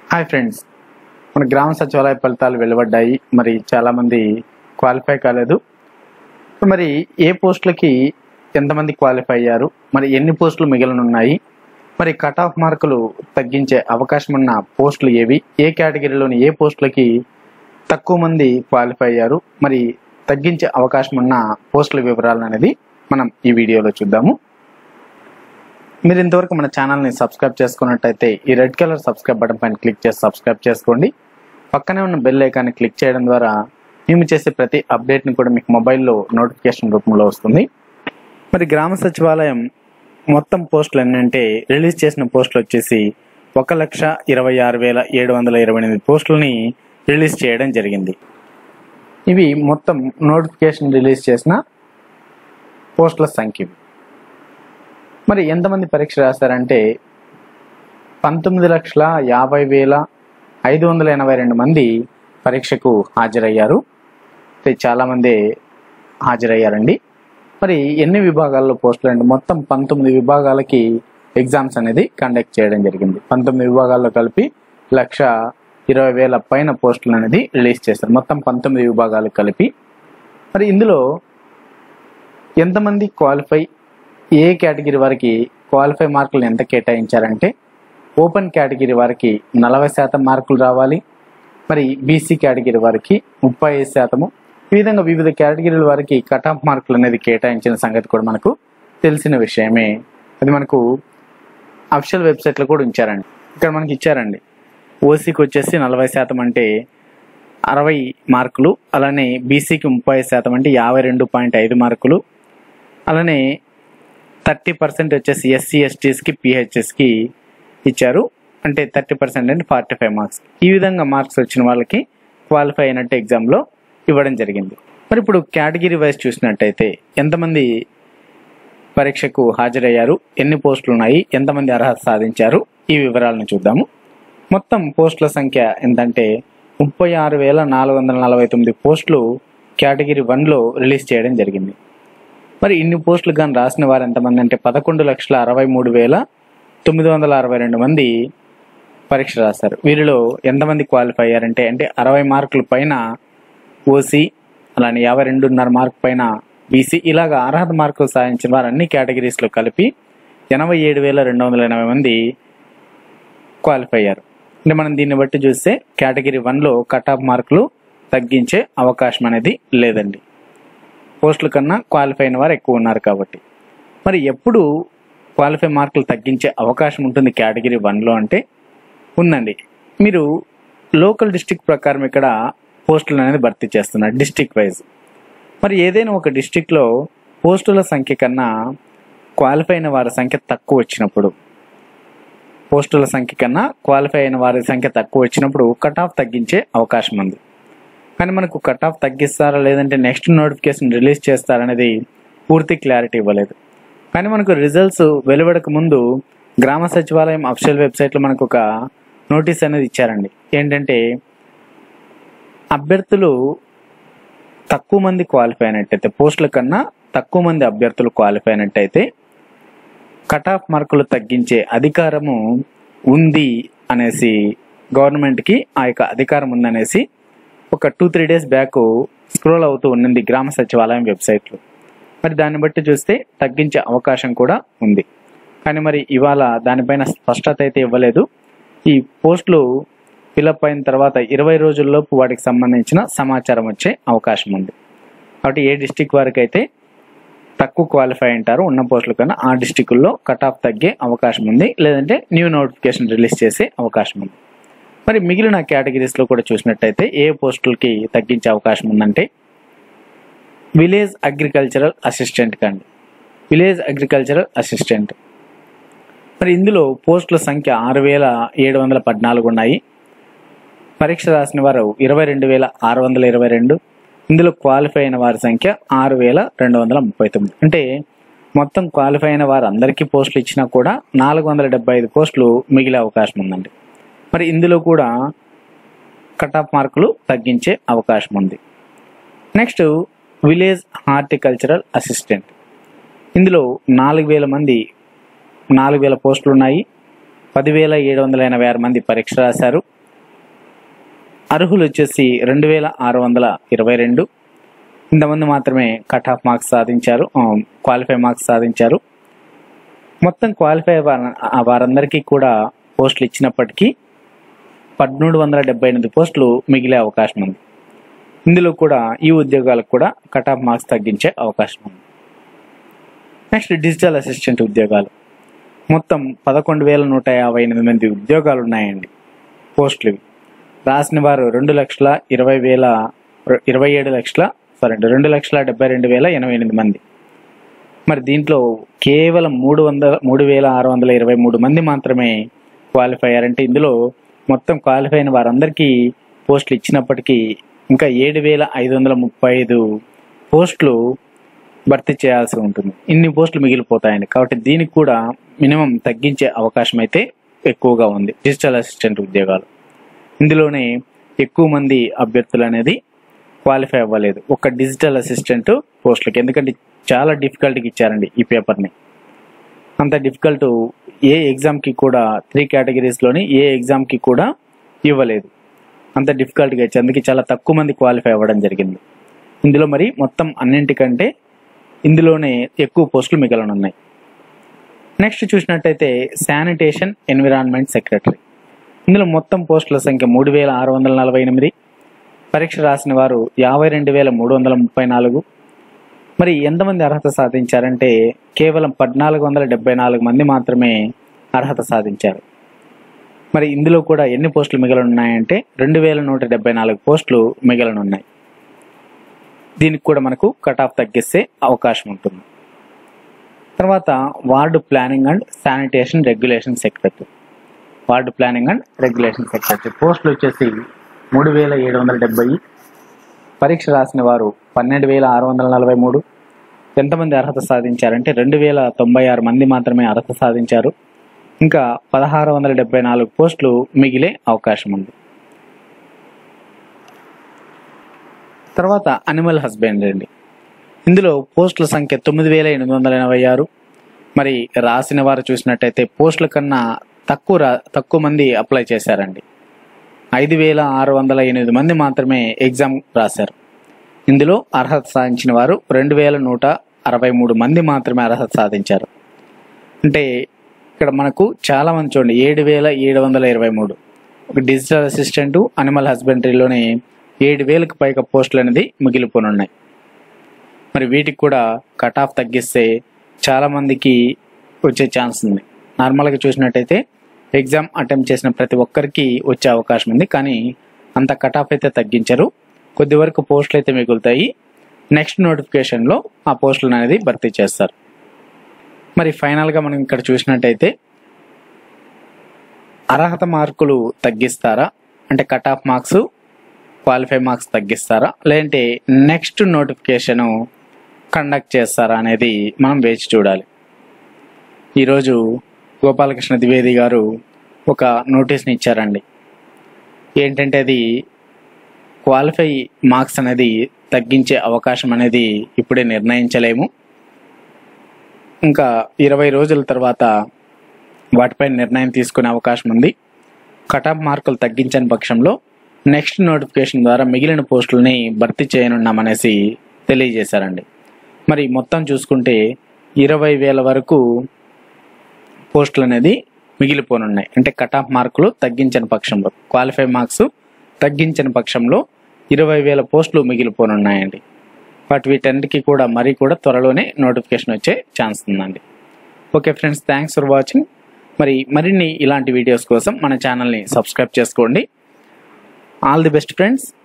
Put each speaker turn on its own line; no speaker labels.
Hi friends మన గ్రామ సచివాలయ ఫలితాలు వెలువడ్డాయి మరి చాలామంది క్వాలిఫై కాలేదు మరి ఏ పోస్టులకి ఎంతమంది క్వాలిఫై అయ్యారు మరి ఎన్ని పోస్టులు మిగిలినున్నాయి మరి కట్ ఆఫ్ మార్కులు తగ్గించే అవకాశం ఉన్న పోస్టులు ఏవి ఏ కేటగిరీలోని ఏ పోస్టులకి తక్కువ మంది క్వాలిఫై అయ్యారు మరి తగ్గించే అవకాశం ఉన్న పోస్టుల వివరాలు అనేది మనం ఈ వీడియోలో చూద్దాము మీరు ఇంతవరకు మన ఛానల్ని సబ్స్క్రైబ్ చేసుకున్నట్టయితే ఈ రెడ్ కలర్ సబ్స్క్రైబ్ బటన్ పైన క్లిక్ చేసి సబ్స్క్రైబ్ చేసుకోండి పక్కనే ఉన్న బెల్ ఐకాన్ని క్లిక్ చేయడం ద్వారా మేము చేసే ప్రతి అప్డేట్ని కూడా మీకు మొబైల్లో నోటిఫికేషన్ రూపంలో వస్తుంది మరి గ్రామ సచివాలయం మొత్తం పోస్టులు ఏంటంటే రిలీజ్ చేసిన పోస్టులు వచ్చేసి ఒక లక్ష ఇరవై ఆరు వేల ఏడు వందల ఇరవై ఎనిమిది పోస్టులని రిలీజ్ చేయడం జరిగింది ఇవి మొత్తం నోటిఫికేషన్ రిలీజ్ చేసిన పోస్టుల సంఖ్య ఇవి. మరి ఎంతమంది పరీక్ష రాశారంటే పంతొమ్మిది లక్షల యాభై వేల ఐదు వందల ఎనభై రెండు మంది పరీక్షకు హాజరయ్యారు అయితే చాలామంది హాజరయ్యారండి మరి ఎన్ని విభాగాల్లో పోస్టులు అంటే మొత్తం పంతొమ్మిది విభాగాలకి ఎగ్జామ్స్ అనేది కండక్ట్ చేయడం జరిగింది పంతొమ్మిది విభాగాల్లో కలిపి లక్ష ఇరవై వేల పైన పోస్టులు అనేది రిలీజ్ చేశారు మొత్తం పంతొమ్మిది విభాగాలు కలిపి మరి ఇందులో ఎంతమంది క్వాలిఫై ఏ కేటగిరీ వారికి క్వాలిఫై మార్కులు ఎంత కేటాయించారంటే ఓపెన్ కేటగిరీ వారికి నలభై శాతం మార్కులు రావాలి మరి బీసీ కేటగిరీ వారికి ముప్పై ఐదు శాతము ఈ విధంగా వివిధ కేటగిరీల వారికి కట్ ఆఫ్ మార్కులు అనేది కేటాయించిన సంగతి కూడా మనకు తెలిసిన విషయమే అది మనకు అఫిషియల్ వెబ్సైట్లో కూడా ఉంచారండి ఇక్కడ మనకి ఇచ్చారండి ఓసీకి వచ్చేసి నలభై శాతం అంటే అరవై మార్కులు అలానే బీసీకి ముప్పై ఐదు శాతం అంటే యాభై రెండు పాయింట్ ఐదు మార్కులు అలానే థర్టీ పర్సెంట్ వచ్చేసి ఎస్సీ ఎస్టీస్కి పిహెచ్ఎస్కి ఇచ్చారు అంటే థర్టీ పర్సెంట్ అంటే ఫార్టీ ఫైవ్ మార్క్స్ ఈ విధంగా మార్క్స్ వచ్చిన వాళ్ళకి క్వాలిఫై అయినట్టు ఎగ్జామ్లో ఇవ్వడం జరిగింది మరి ఇప్పుడు కేటగిరీ వైజ్ చూసినట్టయితే ఎంతమంది పరీక్షకు హాజరయ్యారు ఎన్ని పోస్టులు ఉన్నాయి ఎంతమంది అర్హత సాధించారు ఈ వివరాలను చూద్దాము మొత్తం పోస్టుల సంఖ్య ఎంతంటే ముప్పై ఆరు వేల నాలుగు వందల నలభై తొమ్మిది పోస్టులు కేటగిరీ వన్లో రిలీజ్ చేయడం జరిగింది మరి ఇన్ని పోస్టులు కానీ రాసిన వారు ఎంతమంది అంటే పదకొండు లక్షల అరవై మూడు వేల తొమ్మిది వందల అరవై రెండు మంది పరీక్ష రాశారు వీరిలో ఎంతమంది క్వాలిఫై అయ్యారంటే అంటే అరవై మార్కుల పైన ఓసీ అలానే యాభై రెండున్నర మార్క్ పైన బీసీ ఇలాగా అర్హత మార్కులు సాధించిన వారు అన్ని కేటగిరీస్లో కలిపి ఎనభై ఏడు వేల రెండు వందల ఎనభై మంది క్వాలిఫై అయ్యారు అంటే మనం దీన్ని బట్టి చూస్తే కేటగిరీ వన్లో కట్ ఆఫ్ మార్కులు తగ్గించే అవకాశం అనేది లేదండి పోస్టుల కన్నా క్వాలిఫై అయిన వారు ఎక్కువ ఉన్నారు కాబట్టి మరి ఎప్పుడు క్వాలిఫై మార్కులు తగ్గించే అవకాశం ఉంటుంది కేటగిరీ వన్లో అంటే ఉందండి మీరు లోకల్ డిస్టిక్ ప్రకారం ఇక్కడ పోస్టులు అనేది భర్తీ చేస్తున్నారు డిస్టిక్ వైజ్ మరి ఏదైనా ఒక డిస్టిక్లో పోస్టుల సంఖ్య కన్నా క్వాలిఫై అయిన వారి సంఖ్య తక్కువ వచ్చినప్పుడు పోస్టుల సంఖ్య కన్నా క్వాలిఫై అయిన వారి సంఖ్య తక్కువ వచ్చినప్పుడు కట్ ఆఫ్ తగ్గించే అవకాశం ఉంది కానీ మనకు కట్ ఆఫ్ తగ్గిస్తారా లేదంటే నెక్స్ట్ నోటిఫికేషన్ రిలీజ్ చేస్తారనేది పూర్తి క్లారిటీ ఇవ్వలేదు కానీ మనకు రిజల్ట్స్ వెలువడక ముందు గ్రామ సచివాలయం అఫిషియల్ వెబ్సైట్లో మనకు ఒక నోటీస్ అనేది ఇచ్చారండి ఏంటంటే అభ్యర్థులు తక్కువ మంది క్వాలిఫై అయినట్టయితే పోస్టుల కన్నా తక్కువ మంది అభ్యర్థులు క్వాలిఫై అయినట్టయితే కట్ ఆఫ్ మార్కులు తగ్గించే అధికారము ఉంది అనేసి గవర్నమెంట్కి ఆ యొక్క అధికారం ఉందనేసి ఒక two three days back scroll అవుతూ ఉన్నది గ్రామ సచివాలయం వెబ్సైట్లో మరి దాన్ని బట్టి చూస్తే తగ్గించే అవకాశం కూడా ఉంది కానీ మరి ఇవాళ దానిపైన స్పష్టత అయితే ఇవ్వలేదు ఈ పోస్టులు ఫిలప్ అయిన తర్వాత ఇరవై రోజుల్లోపు వాటికి సంబంధించిన సమాచారం వచ్చే అవకాశం ఉంది కాబట్టి ఏ డిస్టిక్ వారికి అయితే తక్కువ క్వాలిఫై అంటారు ఉన్న పోస్టుల కన్నా ఆ డిస్టికుల్లో కట్ ఆఫ్ తగ్గే అవకాశం ఉంది లేదంటే న్యూ నోటిఫికేషన్ రిలీజ్ చేసే అవకాశం ఉంది మరి మిగిలిన కేటగిరీస్లో కూడా చూసినట్టయితే ఏ పోస్టులకి తగ్గించే అవకాశం ఉందంటే విలేజ్ అగ్రికల్చరల్ అసిస్టెంట్ కండి విలేజ్ అగ్రికల్చరల్ అసిస్టెంట్ మరి ఇందులో పోస్టుల సంఖ్య ఆరు వేల ఏడు వందల పద్నాలుగు ఉన్నాయి పరీక్ష రాసిన వారు ఇరవై రెండు వేల ఆరు వందల ఇరవై రెండు ఇందులో క్వాలిఫై అయిన వారి సంఖ్య ఆరు వేల రెండు వందల ముప్పై తొమ్మిది అంటే మొత్తం క్వాలిఫై అయిన వారు అందరికీ పోస్టులు ఇచ్చినా కూడా నాలుగు వందల డెబ్బై ఐదు పోస్టులు మిగిలే అవకాశం ఉందండి మరి ఇందులో కూడా కట్ ఆఫ్ మార్కులు తగ్గించే అవకాశం ఉంది నెక్స్ట్ విలేజ్ హార్టికల్చరల్ అసిస్టెంట్ ఇందులో నాలుగు వేల మంది నాలుగు వేల పోస్టులు ఉన్నాయి పదివేల ఏడు వందల ఎనభై ఆరు మంది పరీక్ష రాశారు అర్హులు వచ్చేసి రెండు వేల ఆరు వందల ఇరవై రెండు ఇంతమంది మాత్రమే కట్ ఆఫ్ మార్క్స్ సాధించారు క్వాలిఫై మార్క్స్ సాధించారు మొత్తం క్వాలిఫై వార- వారందరికీ కూడా పోస్టులు ఇచ్చినప్పటికీ పదమూడు వందల డెబ్బై ఎనిమిది పోస్టులు మిగిలే అవకాశం ఉంది ఇందులో కూడా ఈ ఉద్యోగాలకు కూడా కట్ ఆఫ్ మార్క్స్ తగ్గించే అవకాశం ఉంది నెక్స్ట్ డిజిటల్ అసిస్టెంట్ ఉద్యోగాలు మొత్తం పదకొండు వేల నూట యాభై ఎనిమిది మంది ఉద్యోగాలు ఉన్నాయండి పోస్టులు ఇవి రాసిన వారు రెండు లక్షల ఇరవై వేల ఇరవై ఏడు లక్షల సారీ అండి రెండు లక్షల డెబ్బై రెండు వేల ఎనభై ఎనిమిది మంది మరి దీంట్లో కేవలం మూడు వందల మూడు వేల ఆరు వందల ఇరవై మూడు మంది మాత్రమే క్వాలిఫై అయ్యారంటే ఇందులో మొత్తం క్వాలిఫై అయిన వారందరికీ పోస్టులు ఇచ్చినప్పటికీ ఇంకా ఏడు వేల ఐదు వందల ముప్పై ఐదు పోస్టులు భర్తీ చేయాల్సి ఉంటుంది ఇన్ని పోస్టులు మిగిలిపోతాయండి కాబట్టి దీనికి కూడా మినిమం తగ్గించే అవకాశం అయితే ఎక్కువగా ఉంది డిజిటల్ అసిస్టెంట్ ఉద్యోగాలు ఇందులోనే ఎక్కువ మంది అభ్యర్థులు అనేది క్వాలిఫై అవ్వలేదు ఒక డిజిటల్ అసిస్టెంట్ పోస్టులకి ఎందుకంటే చాలా డిఫికల్ట్గా ఇచ్చారండి ఈ పేపర్ని అంత డిఫికల్ట్ ఏ ఎగ్జామ్కి కూడా త్రీ కేటగిరీస్లోని ఏ ఎగ్జామ్కి కూడా ఇవ్వలేదు అంత డిఫికల్ట్గా ఇచ్చారు అందుకే చాలా తక్కువ మంది క్వాలిఫై అవ్వడం జరిగింది ఇందులో మరి మొత్తం అన్నింటికంటే ఇందులోనే ఎక్కువ పోస్టులు మిగలనున్నాయి నెక్స్ట్ చూసినట్టయితే శానిటేషన్ ఎన్విరాన్మెంట్ సెక్రటరీ ఇందులో మొత్తం పోస్టుల సంఖ్య మూడు వేల ఆరు వందల నలభై ఎనిమిది పరీక్ష రాసిన వారు యాభై రెండు వేల మూడు వందల ముప్పై నాలుగు మరి ఎంతమంది అర్హత సాధించారంటే కేవలం పద్నాలుగు వందల డెబ్బై నాలుగు మంది మాత్రమే అర్హత సాధించారు మరి ఇందులో కూడా ఎన్ని పోస్టులు మిగలనున్నాయంటే రెండు వేల నూట డెబ్బై నాలుగు పోస్టులు మిగలనున్నాయి దీనికి కూడా మనకు కట్ ఆఫ్ తగ్గిస్తే అవకాశం ఉంటుంది తర్వాత ward planning and sanitation regulation secretary ward planning and regulation secretary పోస్టులు వచ్చేసి మూడు వేల ఏడు వందల డెబ్బై పరీక్ష రాసిన వారు పన్నెండు వేల ఆరు వందల నలభై మూడు ఎంతమంది అర్హత సాధించారంటే రెండు వేల తొంభై ఆరు మంది మాత్రమే అర్హత సాధించారు ఇంకా పదహారు వందల డెబ్బై నాలుగు పోస్టులు మిగిలే అవకాశం ఉంది తర్వాత అనిమల్ హస్బెండరీ అండి ఇందులో పోస్టుల సంఖ్య తొమ్మిది వేల ఎనిమిది వందల ఎనభై ఆరు మరి రాసిన వారు చూసినట్టయితే పోస్టుల కన్నా తక్కువ రా తక్కువ మంది అప్లై చేశారండి ఐదు వేల ఆరు వందల ఎనిమిది మంది మాత్రమే ఎగ్జామ్ రాశారు ఇందులో అర్హత సాధించిన వారు రెండు వేల నూట అరవై మూడు మంది మాత్రమే అర్హత సాధించారు అంటే ఇక్కడ మనకు చాలా మంది చూడండి ఏడు వేల ఏడు వందల ఇరవై మూడు ఒక డిజిటల్ అసిస్టెంట్ అనిమల్ హస్బెండరీలోనే ఏడు వేలకు పైగా పోస్టులు అనేది మిగిలిపోనున్నాయి మరి వీటికి కూడా కట్ ఆఫ్ తగ్గిస్తే చాలా మందికి వచ్చే ఛాన్స్ ఉంది నార్మల్గా చూసినట్టయితే ఎగ్జామ్ అటెంప్ట్ చేసిన ప్రతి ఒక్కరికి వచ్చే అవకాశం ఉంది కానీ అంత కట్ ఆఫ్ అయితే తగ్గించరు కొద్ది వరకు పోస్టులు అయితే మిగులుతాయి నెక్స్ట్ నోటిఫికేషన్లో ఆ పోస్టులను అనేది భర్తీ చేస్తారు మరి ఫైనల్గా మనం ఇక్కడ చూసినట్టయితే అర్హత మార్కులు తగ్గిస్తారా అంటే cut off marks qualify marks తగ్గిస్తారా లేదంటే నెక్స్ట్ నోటిఫికేషన్ కండక్ట్ చేస్తారా అనేది మనం వేచి చూడాలి ఈరోజు గోపాలకృష్ణ ద్వివేది గారు ఒక నోటీస్ని ఇచ్చారండి ఏంటంటే అది క్వాలిఫై మార్క్స్ అనేది తగ్గించే అవకాశం అనేది ఇప్పుడే నిర్ణయించలేము ఇంకా ఇరవై రోజుల తర్వాత వాటిపై నిర్ణయం తీసుకునే అవకాశం ఉంది కటాఫ్ మార్కులు తగ్గించని పక్షంలో నెక్స్ట్ నోటిఫికేషన్ ద్వారా మిగిలిన పోస్టులని భర్తీ చేయనున్నామనేసి తెలియజేశారండి మరి మొత్తం చూసుకుంటే ఇరవై వేల వరకు పోస్టులు అనేది మిగిలిపోనున్నాయి అంటే కట్ ఆఫ్ మార్కులు తగ్గించని పక్షంలో క్వాలిఫై మార్క్స్ తగ్గించని పక్షంలో ఇరవై వేల పోస్టులు మిగిలిపోనున్నాయండి బట్ వీటన్నిటికీ కూడా మరీ కూడా త్వరలోనే నోటిఫికేషన్ వచ్చే ఛాన్స్ ఉందండి okay friends thanks for watching మరి మరిన్ని ఇలాంటి వీడియోస్ కోసం మన ఛానల్ని సబ్స్క్రైబ్ చేసుకోండి ఆల్ ది బెస్ట్ ఫ్రెండ్స్